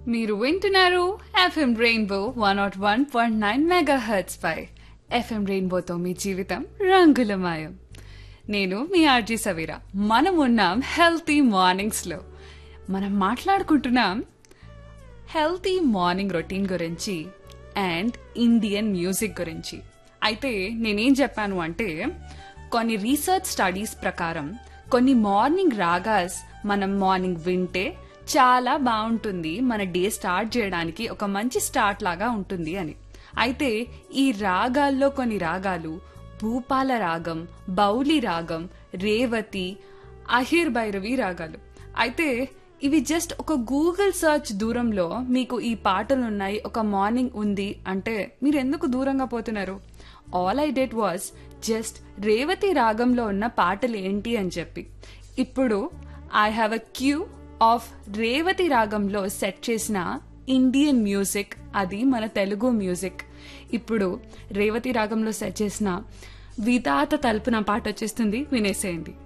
మీరు వింటున్నారు FM rainbow one nought one point nine mega hertz పై ఎఫ్ఎం రెయిన్బోతో మీ జీవితం రంగులమయం నేను మీ ఆర్జీ సవీరా మనం ఉన్నాం హెల్తీ మార్నింగ్స్లో మనం మాట్లాడుకుంటున్నాం హెల్తీ మార్నింగ్ రొటీన్ గురించి అండ్ ఇండియన్ మ్యూజిక్ గురించి అయితే నేనేం చెప్పాను అంటే కొన్ని రీసెర్చ్ స్టడీస్ ప్రకారం కొన్ని మార్నింగ్ రాగాస్ మనం మార్నింగ్ వింటే చాలా బాగుంటుంది మన డే స్టార్ట్ చేయడానికి ఒక మంచి స్టార్ట్ లాగా ఉంటుంది అని అయితే ఈ రాగాల్లో కొన్ని రాగాలు భూపాల రాగం బౌలి రాగం రేవతి అహిర్ భైరవి రాగాలు అయితే ఇవి జస్ట్ ఒక గూగుల్ సర్చ్ దూరంలో మీకు ఈ పాటలు ఉన్నాయి ఒక మార్నింగ్ ఉంది అంటే మీరు ఎందుకు దూరంగా పోతున్నారు all I did was just Revathi రాగంలో ఉన్న పాటలు ఏంటి అని చెప్పి ఇప్పుడు I have a queue of Revathi రాగంలో సెట్ చేసిన ఇండియన్ మ్యూజిక్ అది మన తెలుగు మ్యూజిక్ ఇప్పుడు రేవతి రాగంలో సెట్ చేసిన వితాత తలుపున పాట వచ్చేస్తుంది వినేసేయండి